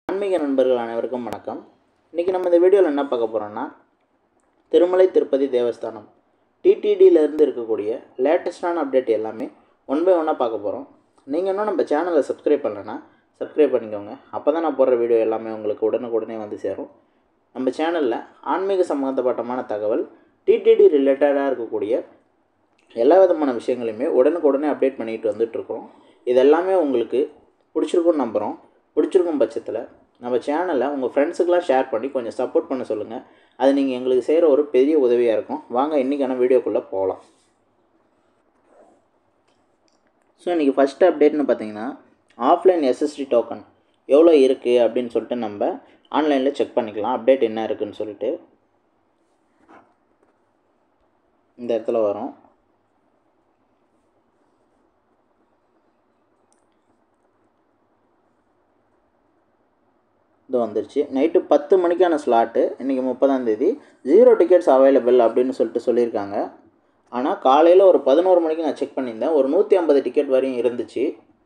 ஆன்மீக நண்பர்கள் அனைவருக்கும் வணக்கம் இன்றைக்கி நம்ம இந்த வீடியோவில் என்ன பார்க்க போகிறோம்னா திருமலை திருப்பதி தேவஸ்தானம் டிடிடியிலேருந்து இருக்கக்கூடிய லேட்டஸ்டான அப்டேட் எல்லாமே ஒன் பை ஒன்னாக பார்க்க போகிறோம் நீங்கள் இன்னும் நம்ம சேனலை சப்ஸ்கிரைப் பண்ணலன்னா சப்ஸ்கிரைப் பண்ணிக்கோங்க அப்போ தான் நான் போடுற வீடியோ எல்லாமே உங்களுக்கு உடனுக்குடனே வந்து சேரும் நம்ம சேனலில் ஆன்மீக சம்மந்தப்பட்டமான தகவல் டிடிடி ரிலேட்டடாக இருக்கக்கூடிய எல்லா விதமான விஷயங்களையுமே உடனுக்குடனே அப்டேட் பண்ணிட்டு வந்துட்டுருக்கோம் இது எல்லாமே உங்களுக்கு பிடிச்சிருக்கும்னு நம்புகிறோம் பிடிச்சிருக்கும் பட்சத்தில் நம்ம சேனலை உங்கள் ஃப்ரெண்ட்ஸுக்கெலாம் ஷேர் பண்ணி கொஞ்சம் சப்போர்ட் பண்ண சொல்லுங்கள் அது நீங்கள் எங்களுக்கு செய்கிற ஒரு பெரிய உதவியாக இருக்கும் வாங்க இன்றைக்கான வீடியோக்குள்ளே போகலாம் ஸோ இன்றைக்கி ஃபஸ்ட் அப்டேட்னு பார்த்தீங்கன்னா ஆஃப்லைன் எஸ்எஸ்டி டோக்கன் எவ்வளோ இருக்குது அப்படின்னு சொல்லிட்டு நம்ம ஆன்லைனில் செக் பண்ணிக்கலாம் அப்டேட் என்ன இருக்குதுன்னு சொல்லிட்டு இந்த இடத்துல வரும் இது வந்துருச்சு நைட்டு பத்து மணிக்கான ஸ்லாட்டு இன்றைக்கி முப்பதாம் தேதி ஜீரோ டிக்கெட்ஸ் அவைலபிள் அப்படின்னு சொல்லிட்டு சொல்லியிருக்காங்க ஆனால் காலையில் ஒரு பதினோரு மணிக்கு நான் செக் பண்ணியிருந்தேன் ஒரு நூற்றி ஐம்பது டிக்கெட் வரையும் இருந்துச்சு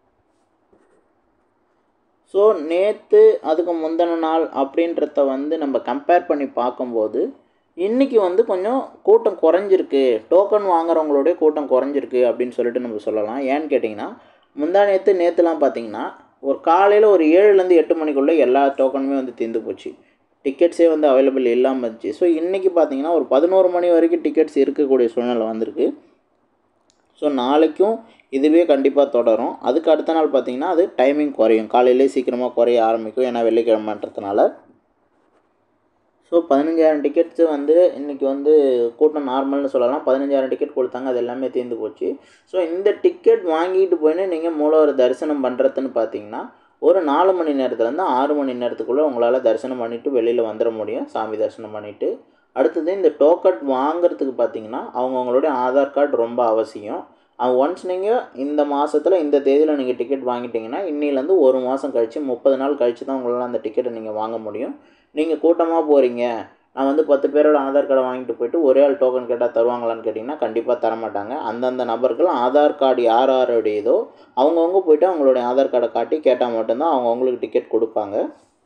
ஸோ நேற்று அதுக்கு முந்தின நாள் அப்படின்றத வந்து நம்ம கம்பேர் பண்ணி பார்க்கும்போது இன்றைக்கி வந்து கொஞ்சம் கூட்டம் குறைஞ்சிருக்கு டோக்கன் வாங்குறவங்களுடைய கூட்டம் குறைஞ்சிருக்கு அப்படின்னு சொல்லிட்டு நம்ம சொல்லலாம் ஏன்னு கேட்டிங்கன்னா முந்தா நேற்று நேற்றுலாம் பார்த்தீங்கன்னா ஒரு காலையில் ஒரு ஏழுலேருந்து எட்டு மணிக்குள்ளே எல்லா டோக்கனுமே வந்து தீர்ந்து போச்சு டிக்கெட்ஸே வந்து அவைலபிள் இல்லாமல் இருந்துச்சு ஸோ இன்றைக்கி பார்த்தீங்கன்னா ஒரு பதினோரு மணி வரைக்கும் டிக்கெட்ஸ் இருக்கக்கூடிய சூழ்நிலை வந்திருக்கு ஸோ நாளைக்கும் இதுவே கண்டிப்பாக தொடரும் அதுக்கு அடுத்த நாள் பார்த்திங்கன்னா அது டைமிங் குறையும் காலையிலே சீக்கிரமாக குறைய ஆரம்பிக்கும் ஏன்னா வெள்ளிக்கிழமைன்றதுனால ஸோ பதினஞ்சாயிரம் டிக்கெட்ஸு வந்து இன்றைக்கி வந்து கூட்டம் நார்மல்னு சொல்லலாம் பதினஞ்சாயிரம் டிக்கெட் கொடுத்தாங்க அது எல்லாமே தீர்ந்து போச்சு ஸோ இந்த டிக்கெட் வாங்கிட்டு போயின்னு நீங்கள் மூலவர் தரிசனம் பண்ணுறதுன்னு பார்த்தீங்கன்னா ஒரு நாலு மணி நேரத்துலேருந்து ஆறு மணி நேரத்துக்குள்ளே உங்களால் தரிசனம் பண்ணிவிட்டு வெளியில் வந்துட முடியும் சாமி தரிசனம் பண்ணிவிட்டு அடுத்தது இந்த டோக்கன் வாங்குறதுக்கு பார்த்தீங்கன்னா அவங்கவுங்களுடைய ஆதார் கார்டு ரொம்ப அவசியம் ஒன்ஸ் நீங்கள் இந்த மாதத்தில் இந்த தேதியில் நீங்கள் டிக்கெட் வாங்கிட்டீங்கன்னா இன்னிலேருந்து ஒரு மாதம் கழித்து முப்பது நாள் கழித்து தான் உங்களால் அந்த டிக்கெட்டை நீங்கள் வாங்க முடியும் நீங்கள் கூட்டமாக போகிறீங்க நான் வந்து பத்து பேரோட ஆதார் கார்டை வாங்கிட்டு போயிட்டு ஒரே ஆள் டோக்கன் கேட்டால் தருவாங்களான்னு கேட்டிங்கன்னா கண்டிப்பாக தரமாட்டாங்க அந்தந்த நபர்கள் ஆதார் கார்டு யார் யாருடையதோ அவங்கவுங்க போயிட்டு அவங்களுடைய ஆதார் கார்டை காட்டி கேட்டால் மட்டும்தான் அவங்கவுங்களுக்கு டிக்கெட் கொடுப்பாங்க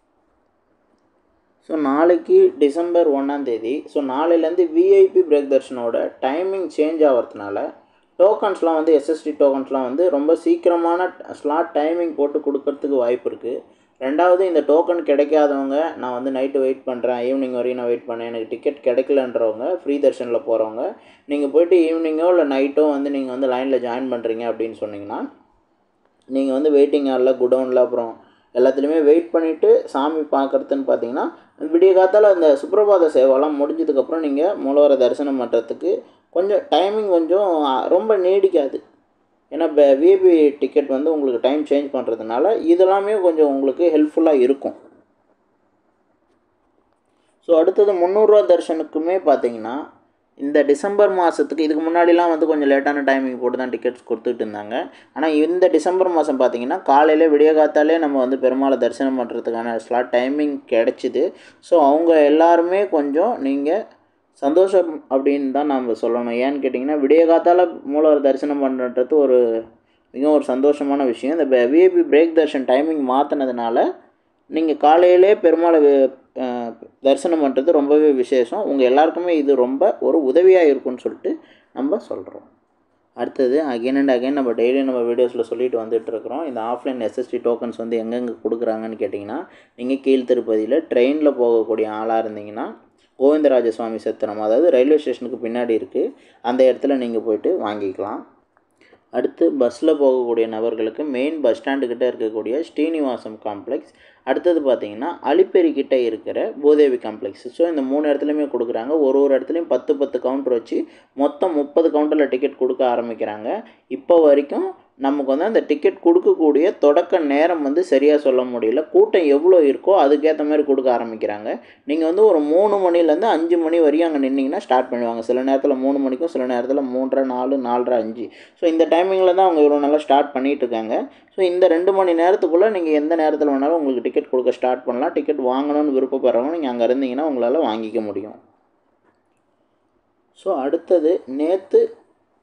ஸோ நாளைக்கு டிசம்பர் ஒன்றாந்தேதி ஸோ நாளையிலேருந்து விஐபி பிரேக் தர்ஷனோட டைமிங் சேஞ்ச் ஆகிறதுனால டோக்கன்ஸ்லாம் வந்து எஸ்எஸ்டி டோக்கன்ஸ்லாம் வந்து ரொம்ப சீக்கிரமான ஸ்லாட் டைமிங் போட்டு கொடுக்கறதுக்கு வாய்ப்பு இருக்குது ரெண்டாவது இந்த டோக்கன் கிடைக்காதவங்க நான் வந்து நைட்டு வெயிட் பண்ணுறேன் ஈவினிங் வரையும் நான் வெயிட் பண்ணேன் எனக்கு டிக்கெட் கிடைக்கலன்றவங்க ஃப்ரீ தர்ஷனில் போகிறவங்க நீங்கள் போயிட்டு ஈவினிங்கோ இல்லை நைட்டோ வந்து நீங்கள் வந்து லைனில் ஜாயின் பண்ணுறீங்க அப்படின்னு சொன்னிங்கன்னா நீங்கள் வந்து வெயிட்டிங் ஹாலில் குடவுனில் அப்புறம் எல்லாத்துலேயுமே வெயிட் பண்ணிவிட்டு சாமி பார்க்குறதுன்னு பார்த்தீங்கன்னா விடிய காத்தால் அந்த சுப்பிரபாத சேவாலாம் முடிஞ்சதுக்கப்புறம் நீங்கள் மூலவர தரிசனம் பண்ணுறதுக்கு கொஞ்சம் டைமிங் கொஞ்சம் ரொம்ப நீடிக்காது ஏன்னா இப்போ விஐபி டிக்கெட் வந்து உங்களுக்கு டைம் சேஞ்ச் பண்ணுறதுனால இதெல்லாமே கொஞ்சம் உங்களுக்கு ஹெல்ப்ஃபுல்லாக இருக்கும் ஸோ அடுத்தது முந்நூறுரூவா தர்ஷனுக்குமே பார்த்தீங்கன்னா இந்த டிசம்பர் மாதத்துக்கு இதுக்கு முன்னாடிலாம் வந்து கொஞ்சம் லேட்டான டைமிங் போட்டு தான் டிக்கெட்ஸ் கொடுத்துட்டு இருந்தாங்க ஆனால் இந்த டிசம்பர் மாதம் பார்த்தீங்கன்னா காலையில் விடிய காத்தாலே நம்ம வந்து பெருமாளை தரிசனம் பண்ணுறதுக்கான ஸ்லாட் டைமிங் கிடச்சிது ஸோ அவங்க எல்லாருமே கொஞ்சம் நீங்கள் சந்தோஷம் அப்படின்னு தான் நம்ம சொல்லணும் ஏன்னு கேட்டிங்கன்னா விடிய காத்தால் மூலவர் தரிசனம் பண்ணுறது ஒரு மிகவும் ஒரு சந்தோஷமான விஷயம் இந்த விஐபி பிரேக் தர்ஷன் டைமிங் மாற்றினதுனால நீங்கள் காலையிலே பெருமாளை தரிசனம் பண்ணுறது ரொம்பவே விசேஷம் உங்கள் எல்லாருக்குமே இது ரொம்ப ஒரு உதவியாக இருக்கும்னு சொல்லிட்டு நம்ம சொல்கிறோம் அடுத்தது அகைன் அண்ட் அகைன் நம்ம டெய்லி நம்ம வீடியோஸில் சொல்லிட்டு வந்துட்டு இருக்கிறோம் இந்த ஆஃப்லைன் எஸ்எஸ்டி டோக்கன்ஸ் வந்து எங்கெங்கே கொடுக்குறாங்கன்னு கேட்டிங்கன்னா நீங்கள் கீழ் திருப்பதியில் ட்ரெயினில் போகக்கூடிய ஆளாக இருந்தீங்கன்னா கோவிந்தராஜ சுவாமி சத்திரம் அதாவது ரயில்வே ஸ்டேஷனுக்கு பின்னாடி இருக்குது அந்த இடத்துல நீங்கள் போயிட்டு வாங்கிக்கலாம் அடுத்து பஸ்ஸில் போகக்கூடிய நபர்களுக்கு மெயின் பஸ் ஸ்டாண்டுக்கிட்ட இருக்கக்கூடிய ஸ்ரீனிவாசம் காம்ப்ளெக்ஸ் அடுத்தது பார்த்தீங்கன்னா அலிப்பேரி கிட்டே இருக்கிற பூதேவி காம்ப்ளெக்ஸ் ஸோ இந்த மூணு இடத்துலையுமே கொடுக்குறாங்க ஒரு ஒரு இடத்துலையும் பத்து பத்து கவுண்டர் வச்சு மொத்தம் முப்பது கவுண்டரில் டிக்கெட் கொடுக்க ஆரம்பிக்கிறாங்க இப்போ வரைக்கும் நமக்கு வந்து அந்த டிக்கெட் கொடுக்கக்கூடிய தொடக்க நேரம் வந்து சரியாக சொல்ல முடியல கூட்டம் எவ்வளோ இருக்கோ அதுக்கேற்ற மாதிரி கொடுக்க ஆரம்பிக்கிறாங்க நீங்கள் வந்து ஒரு மூணு மணிலேருந்து அஞ்சு மணி வரையும் அங்கே நின்னீங்கன்னா ஸ்டார்ட் பண்ணுவாங்க சில நேரத்தில் மூணு மணிக்கும் சில நேரத்தில் மூன்றரை நாலு நாலரை அஞ்சு ஸோ இந்த டைமிங்கில் தான் அவங்க இவ்வளோ நல்லா ஸ்டார்ட் பண்ணிகிட்டு இருக்காங்க ஸோ இந்த ரெண்டு மணி நேரத்துக்குள்ளே நீங்கள் எந்த நேரத்தில் வேணாலும் உங்களுக்கு டிக்கெட் கொடுக்க ஸ்டார்ட் பண்ணலாம் டிக்கெட் வாங்கணும்னு விருப்பப்படுறவங்க நீங்கள் அங்கே இருந்தீங்கன்னா உங்களால் வாங்கிக்க முடியும் ஸோ அடுத்தது நேற்று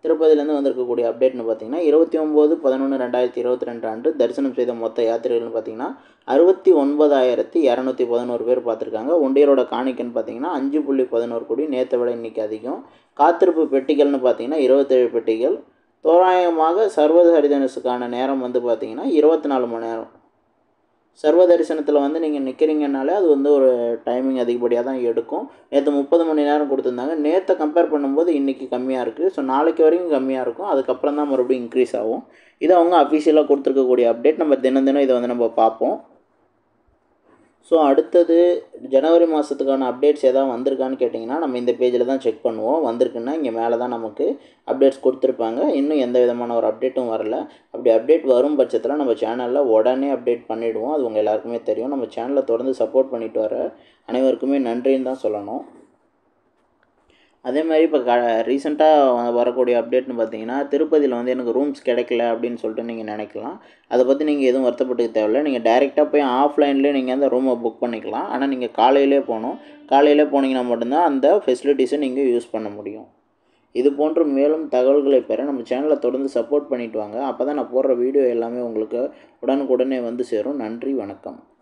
திருப்பதியிலேருந்து வந்திருக்கக்கூடிய அப்டேட்னு பார்த்தீங்கன்னா இருபத்தி ஒம்பது பதினொன்று ரெண்டாயிரத்தி இருபத்தி ரெண்டு அன்று தரிசனம் செய்த மொத்த யாத்திரைகள்னு பார்த்தீங்கன்னா அறுபத்தி ஒன்பதாயிரத்தி இரநூத்தி பதினோரு பேர் பார்த்துருக்காங்க ஒண்டியரோட காணிக்கன்னு பார்த்தீங்கன்னா அஞ்சு புள்ளி பதினோரு கோடி நேற்றை விட இன்றைக்கி அதிகம் காத்திருப்பு பெட்டிகள்னு பார்த்தீங்கன்னா இருபத்தேழு பெட்டிகள் தோராயமாக சர்வ ஹரிதனஸுக்கான நேரம் வந்து பார்த்தீங்கன்னா இருபத்தி நாலு மணி நேரம் சர்வ தரிசனத்தில் வந்து நீங்கள் நிற்கிறீங்கனாலே அது வந்து ஒரு டைமிங் அதிகப்படியாக தான் எடுக்கும் நேற்று முப்பது மணி நேரம் கொடுத்துருந்தாங்க நேற்றை கம்பேர் பண்ணும்போது இன்றைக்கி கம்மியாக இருக்குது ஸோ நாளைக்கு வரைக்கும் கம்மியாக இருக்கும் அதுக்கப்புறம் தான் மறுபடியும் இன்க்ரீஸ் ஆகும் இது அவங்க அஃபிஷியலாக கொடுத்துருக்கக்கூடிய அப்டேட் நம்ம தினம் தினம் இதை வந்து நம்ம பார்ப்போம் ஸோ அடுத்தது ஜனவரி மாதத்துக்கான அப்டேட்ஸ் எதாவது வந்திருக்கான்னு கேட்டிங்கன்னா நம்ம இந்த பேஜில் தான் செக் பண்ணுவோம் வந்திருக்குன்னா இங்கே மேலே தான் நமக்கு அப்டேட்ஸ் கொடுத்துருப்பாங்க இன்னும் எந்த விதமான ஒரு அப்டேட்டும் வரல அப்படி அப்டேட் வரும் பட்சத்தில் நம்ம சேனலில் உடனே அப்டேட் பண்ணிவிடுவோம் அது உங்கள் எல்லாருக்குமே தெரியும் நம்ம சேனலை தொடர்ந்து சப்போர்ட் பண்ணிட்டு வர அனைவருக்குமே நன்றின்னு தான் சொல்லணும் அதே மாதிரி இப்போ க ரீசெண்டாக வரக்கூடிய அப்டேட்னு பார்த்தீங்கன்னா திருப்பதியில் வந்து எனக்கு ரூம்ஸ் கிடைக்கல அப்படின்னு சொல்லிட்டு நீங்கள் நினைக்கலாம் அதை பற்றி நீங்கள் எதுவும் வருத்தப்பட்டுக்க தேவையில்ல நீங்கள் டேரெக்டாக போய் ஆஃப்லைன்லேயே நீங்கள் அந்த ரூமை புக் பண்ணிக்கலாம் ஆனால் நீங்கள் காலையிலே போகணும் காலையிலே போனீங்கன்னா மட்டும்தான் அந்த ஃபெசிலிட்டிஸை நீங்கள் யூஸ் பண்ண முடியும் இது போன்ற மேலும் தகவல்களை பெற நம்ம சேனலை தொடர்ந்து சப்போர்ட் பண்ணிட்டு வாங்க அப்போ தான் நான் போடுற வீடியோ எல்லாமே உங்களுக்கு உடனுக்குடனே வந்து சேரும் நன்றி வணக்கம்